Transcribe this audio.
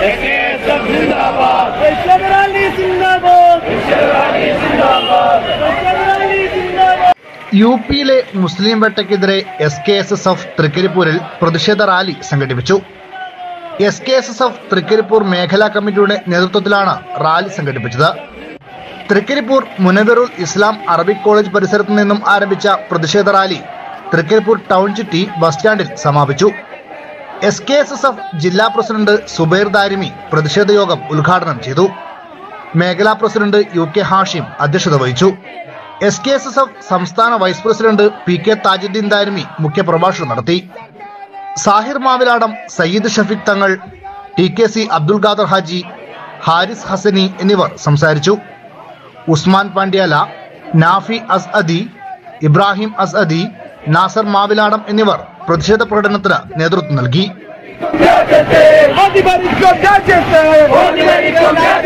U പിയിലെ മുസ്ലിം വേട്ടയ്ക്കെതിരെ S K S S F തൃക്കരിപ്പൂരിൽ പ്രതിഷേധ റാലി സംഘടിപ്പിച്ചു എസ് കെ എസ് എസ് എഫ് തൃക്കരിപ്പൂർ മേഖലാ കമ്മിറ്റിയുടെ നേതൃത്വത്തിലാണ് റാലി സംഘടിപ്പിച്ചത് തൃക്കരിപ്പൂർ മുനവറുൽ ഇസ്ലാം അറബിക് കോളേജ് പരിസരത്ത് നിന്നും ആരംഭിച്ച പ്രതിഷേധ റാലി തൃക്കരിപ്പൂർ ടൗൺ ചുറ്റി ബസ് സ്റ്റാൻഡിൽ സമാപിച്ചു S K S S F ജില്ലാ പ്രസിഡന്റ് സുബൈർ ദാരിമി പ്രതിഷേധ യോഗം ഉദ്ഘാടനം ചെയ്തു മേഖലാ പ്രസിഡന്റ് യു കെ ഹാഷിം അധ്യക്ഷത വഹിച്ചു S K S S F സംസ്ഥാന vice president P K Tajuddin Darimi മുഖ്യപ്രഭാഷണം നടത്തി Sahir Maviladam Sayyid Shafeeq Thangal T K C Abdul Khader Haji Haris Hasani എന്നിവർ സംസാരിച്ചു ഉസ്മാൻ പാണ്ഡ്യാല നാഫി അസ്അദി ഇബ്രാഹിം അസ്അദി നാസർ മാവിലാടം എന്നിവർ പ്രതിഷേധ പ്രകടനത്തിന് നേതൃത്വം നൽകി मोदी बारिश को क्या कहते हैं मोदी बारिश को क्या